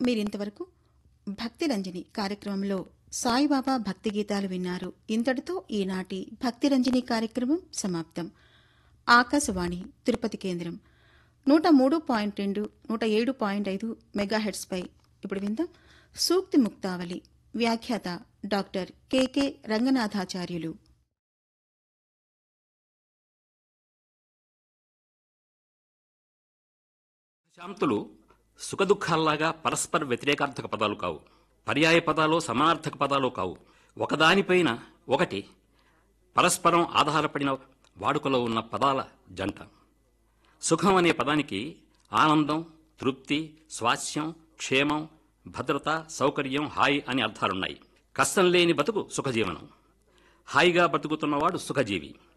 మీరింతవరకు భక్తి రంజని కార్యక్రమంలో సాయిబాబా భక్తి గీతాలు విన్నారు ఇంతటితో ఈనాటి భక్తి రంజని కార్యక్రమం సమాప్తం ఆకాశవాణి తిరుపతి కేంద్రం నూట మూడు పాయింట్ రెండు నూట ఏడు పాయింట్ ఐదు మెగాహెడ్స్పై ఇప్పుడు విందాం సూక్తి ముక్తావళి వ్యాఖ్యాత డాక్టర్ కెకే రంగనాథాచార్యులు శాంతులు సుఖదుఖాల్లాగా పరస్పర వ్యతిరేకార్థక పదాలు కావు పర్యాయ పదాలు సమానార్థక పదాలు కావు ఒకదానిపైన ఒకటి పరస్పరం ఆధారపడిన వాడుకలో ఉన్న పదాల జంట సుఖం అనే పదానికి ఆనందం తృప్తి స్వాస్యం క్షేమం భద్రత సౌకర్యం హాయి అని అర్థాలున్నాయి కష్టం లేని బతుకు సుఖజీవనం హాయిగా బతుకుతున్నవాడు సుఖజీవి